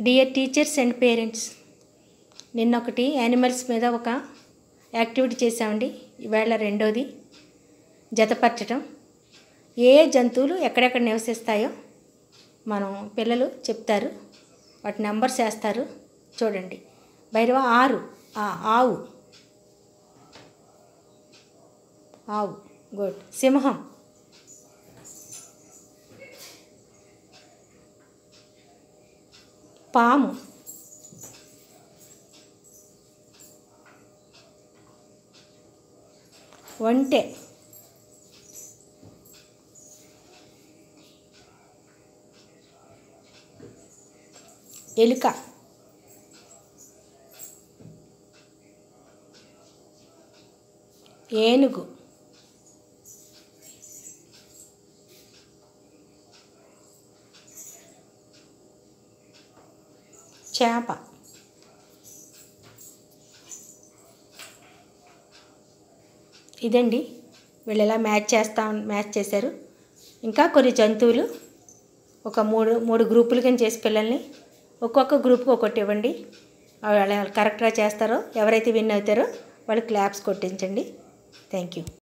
dear teachers and parents నిన్న ఒకటి animals మీద ఒక యాక్టివిటీ చేసామండి ఈవేళ రెండోది జతపరచటం ఏ ఏ జంతువులు ఎక్కడెక్కడ నివసిస్తాయో మనం పిల్లలు చెప్తారు వాటి నెంబర్స్ వేస్తారు చూడండి భైరవ ఆరు ఆ, ఆవు ఆవు గుడ్ సింహం పాము ఒంటె ఎలుక ఏనుగు చేప ఇదండి వీళ్ళు ఎలా మ్యాచ్ చేస్తా మ్యాచ్ చేశారు ఇంకా కొన్ని జంతువులు ఒక మూడు మూడు గ్రూపులు కింద చేసి పిల్లల్ని ఒక్కొక్క గ్రూప్కి ఒక్కొక్కటి ఇవ్వండి వాళ్ళు కరెక్ట్గా చేస్తారో ఎవరైతే విన్ అవుతారో వాళ్ళు క్లాప్స్ కొట్టించండి థ్యాంక్ యూ